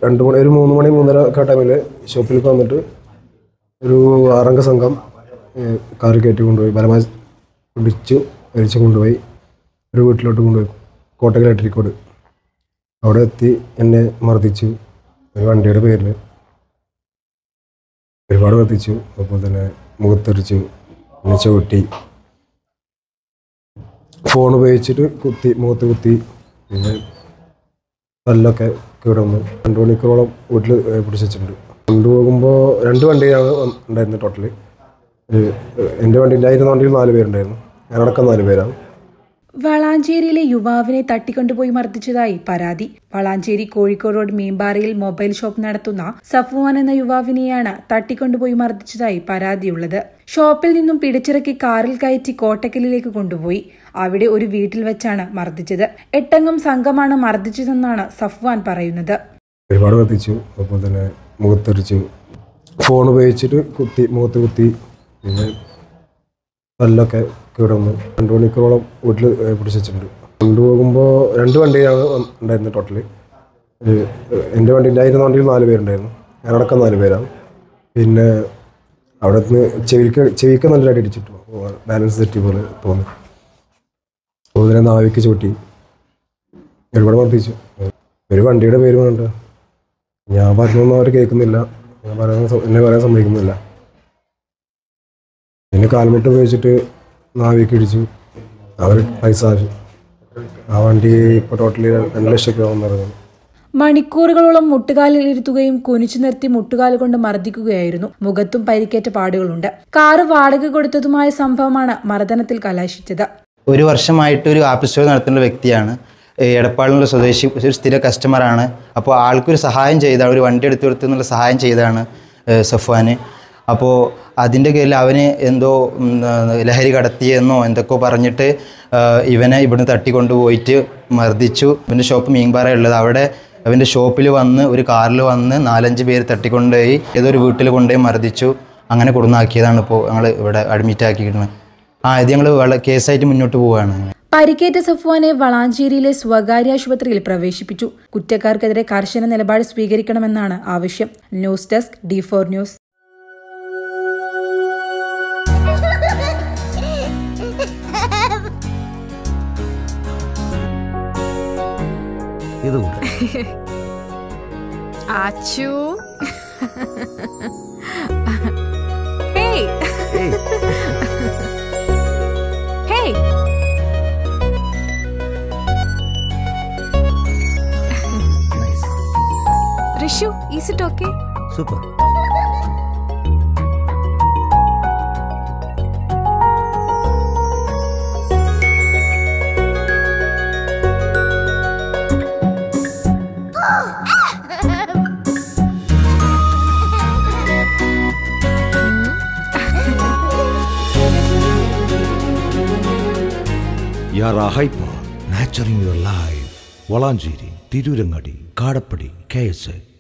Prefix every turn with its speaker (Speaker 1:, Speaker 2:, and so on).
Speaker 1: രണ്ട് മണി ഒരു മൂന്ന് മണി മൂന്നര ഒക്കെ ടൈമിൽ ഷോപ്പിലേക്ക് വന്നിട്ട് ഒരു ആറംഗ സംഘം ഏഹ്, കാറിൽ കയറ്റി കൊണ്ടുപോയി ബലമായി പിടിച്ചു വലിച്ചു കൊണ്ടുപോയി ഒരു വീട്ടിലോട്ട് കൊണ്ടുപോയി കോട്ടക്കൽ എട്ടരിക്കോട് അവിടെ എത്തി എന്നെ മർദ്ദിച്ചു ഒരു വണ്ടിയുടെ പേരിൽ ഒരുപാട് മർദ്ദിച്ചു അതുപോലെ തന്നെ മുഖത്തെറിച്ചു എന്നെ ചവിട്ടി ഫോൺ ഉപയോഗിച്ചിട്ട് കുത്തി മുഖത്ത് കുത്തി പിന്നെ പല്ലൊക്കെ കിടന്നു രണ്ട് മണിക്കൂറോളം വീട്ടിൽ പിടിച്ച് വെച്ചിട്ടുണ്ട് കൊണ്ടുപോകുമ്പോൾ രണ്ട് വണ്ടിയാണ് വന്ന് ഉണ്ടായിരുന്നത് ടോട്ടല് എൻ്റെ വണ്ടിൻ്റെ ആയിരുന്ന വണ്ടിയിൽ നാല് പേരുണ്ടായിരുന്നു ഞാനടക്കം നാല് പേരാണ്
Speaker 2: വളാഞ്ചേരിയിലെ യുവാവിനെ തട്ടിക്കൊണ്ടുപോയി മർദ്ദിച്ചതായി പരാതി വളാഞ്ചേരി കോഴിക്കോട് റോഡ് മീമ്പാറയിൽ മൊബൈൽ ഷോപ്പ് നടത്തുന്ന സഫ്വാൻ എന്ന യുവാവിനെയാണ് തട്ടിക്കൊണ്ടുപോയി മർദ്ദിച്ചതായി പരാതിയുള്ളത് ഷോപ്പിൽ നിന്നും പിടിച്ചിറക്കി കാറിൽ കയറ്റി കോട്ടക്കലിലേക്ക് കൊണ്ടുപോയി അവിടെ ഒരു വീട്ടിൽ വെച്ചാണ് മർദ്ദിച്ചത് എട്ടംഗം സംഘമാണ് മർദ്ദിച്ചതെന്നാണ് സഫ്വാൻ പറയുന്നത്
Speaker 1: ഒരുപാട് മർദ്ദിച്ചു അതുപോലെ തന്നെ മുഖത്തെറിച്ചു ഫോൺ ഉപയോഗിച്ചിട്ട് കുത്തി മുഖത്ത് കുത്തി പിന്നെ പല്ലൊക്കെ കിടന്നു രണ്ട് മണിക്കൂറോളം വീട്ടിൽ പിടിച്ച് വെച്ചിട്ടുണ്ട് കൊണ്ടുപോകുമ്പോൾ രണ്ട് വണ്ടിയാണ് വന്ന് ഉണ്ടായിരുന്നത് ടോട്ടല് എൻ്റെ വണ്ടിൻ്റെ ആയിരുന്ന വണ്ടിയിൽ നാല് പേരുണ്ടായിരുന്നു ഞാനടക്കം നാല് പേരാണ് പിന്നെ അവിടെ നിന്ന് ചെവിക്ക് ചെവിക്ക് നല്ല അടി അടിച്ചിട്ടു ബാലൻസ് തെറ്റി പോലെ തോന്നി അതുപോലെ തന്നെ നാവിക്ക് ചൂട്ടി ഒരുപാട് മർദ്ദിച്ചു ഒരു വണ്ടിയുടെ പേര് വേണ്ട ഞാൻ പറഞ്ഞൊന്നും അവർ കേൾക്കുന്നില്ല ഞാൻ പറയാൻ സ- എന്നെ പറയാൻ സമ്മതിക്കുന്നില്ല പിന്നെ കാൽമുട്ട് ഉപയോഗിച്ചിട്ട് നാവിക്ക് ഇടിച്ചു അവർ പൈസ ആവശ്യം ആ വണ്ടി ഇപ്പോൾ ടോട്ടലി രണ്ട് ലക്ഷം രൂപ വന്നിറങ്ങുന്നു
Speaker 2: മണിക്കൂറുകളോളം മുട്ടുകാലിൽ ഇരുത്തുകയും കുനിച്ചു നിർത്തി മുട്ടുകാൽ കൊണ്ട് മർദ്ദിക്കുകയായിരുന്നു മുഖത്തും പരിക്കേറ്റ പാടുകളുണ്ട് കാറ് വാടക കൊടുത്തതുമായ സംഭവമാണ് മർദ്ദനത്തിൽ കലാശിച്ചത്
Speaker 3: ഒരു വർഷമായിട്ട് ഒരു ആപ്പ് സ്റ്റോർ നടത്തുന്ന വ്യക്തിയാണ് ഏ, എടപ്പാളിലുള്ള സ്വദേശി ഒരു സ്ഥിര കസ്റ്റമറാണ് അപ്പോൾ ആൾക്കൊരു സഹായം ചെയ്താണ് ഒരു വണ്ടി എടുത്തു കൊടുത്തു എന്നുള്ള സഹായം ചെയ്താണ് ഏ, സഫ്വാന് അപ്പോൾ അതിൻ്റെ പേരിൽ അവന് എന്തോ ഉം, ലഹരി കടത്തിയെന്നോ എന്തൊക്കെയോ പറഞ്ഞിട്ട് ആ, ഇവനെ ഇവിടുന്ന് തട്ടിക്കൊണ്ടുപോയിട്ട് മർദ്ദിച്ചു ഇവൻ്റെ ഷോപ്പ് മീൻപാറ ഉള്ളത് അവിടെ അവൻ്റെ ഷോപ്പിൽ വന്ന് ഒരു കാറിൽ വന്ന് നാലഞ്ച് പേര് തട്ടിക്കൊണ്ടുപോയി ഏതൊരു വീട്ടിൽ കൊണ്ടുപോയി മർദ്ദിച്ചു അങ്ങനെ കൊടുന്നാക്കിയതാണ് ഇപ്പോൾ ഞങ്ങൾ ഇവിടെ അഡ്മിറ്റ് ആക്കിയിരുന്നത് ആ ഇത് ഞങ്ങൾ വള കേസായിട്ട് മുന്നോട്ട് പോവുകയാണ്
Speaker 2: പരിക്കേറ്റ സഫ്വാനെ വളാഞ്ചേരിയിലെ സ്വകാര്യ ആശുപത്രിയിൽ പ്രവേശിപ്പിച്ചു കുറ്റക്കാർക്കെതിരെ കർശന നിലപാട് സ്വീകരിക്കണമെന്നാണ് ആവശ്യം news desk D four news
Speaker 4: ഇത് കൂടെ
Speaker 5: ആച്ചു ഹേയ്
Speaker 4: ഏയ്
Speaker 5: hey
Speaker 4: nice
Speaker 5: Rishu is it okay
Speaker 4: super യാറാ hyper nurturing your life Valanchery Tirurangadi Kadappadi K S